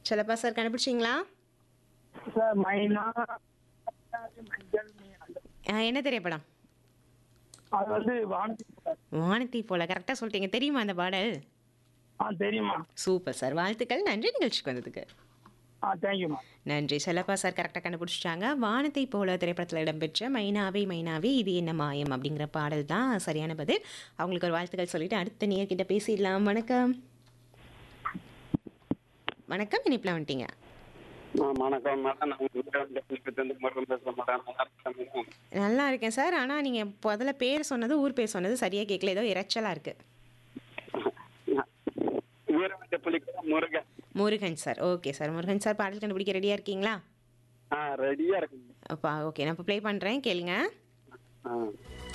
Chellappa sir கண்டுபிடிச்சிங்களா sir மைனா மஞ்சள் ஆ, என்ன திரைப்படம் அது வந்து வானதி சார் வானத்தை போல கரெக்டாக சொல்லிட்டீங்க தெரியுமா அந்த பாடல் ஆ தெரியுமா சூப்பர் சார் வாழ்த்துக்கள் நன்றி நிகழ்ச்சிக்கு வந்ததுக்கு ஆ தேங்க்யூமா நன்றி செல்லப்பா சார் கரெக்டாக கண்டுபிடிச்சிட்டாங்க வானத்தை போல திரைப்படத்தில் இடம்பெற்ற மைனாவே மைனாவே இது என்ன மாயம் அப்படிங்கிற பாடல் தான் சரியான பதில் அவங்களுக்கு ஒரு வாழ்த்துக்கள் சொல்லிட்டு அடுத்த நேர்கிட்ட பேசிடலாம் வணக்கம் வணக்கம் இனிப்பில் வந்துட்டீங்க வணக்கம் மேடம் நான் வீட்டிலிருந்து மட்டும் பேசுகிறேன் மேடம் நல்லா இருக்கேன் மேடம் நல்லா இருக்கேன் சார் ஆனால் நீங்கள் முதல்ல பேர் சொன்னது ஊர் பேர் சொன்னது சரியாக கேட்கல ஏதோ இறைச்சலாக இருக்குது வீரவண்ட புலிக்கு Murugan Murugan sir okay sir Murugan sir பாடல் கண்டுபிடிக்க ரெடியாக இருக்கீங்களா ஆ ரெடியாக இருக்குங்க அப்பா ஓகே நான் இப்போ ப்ளே பண்ணுறேன் கேளுங்க ஆ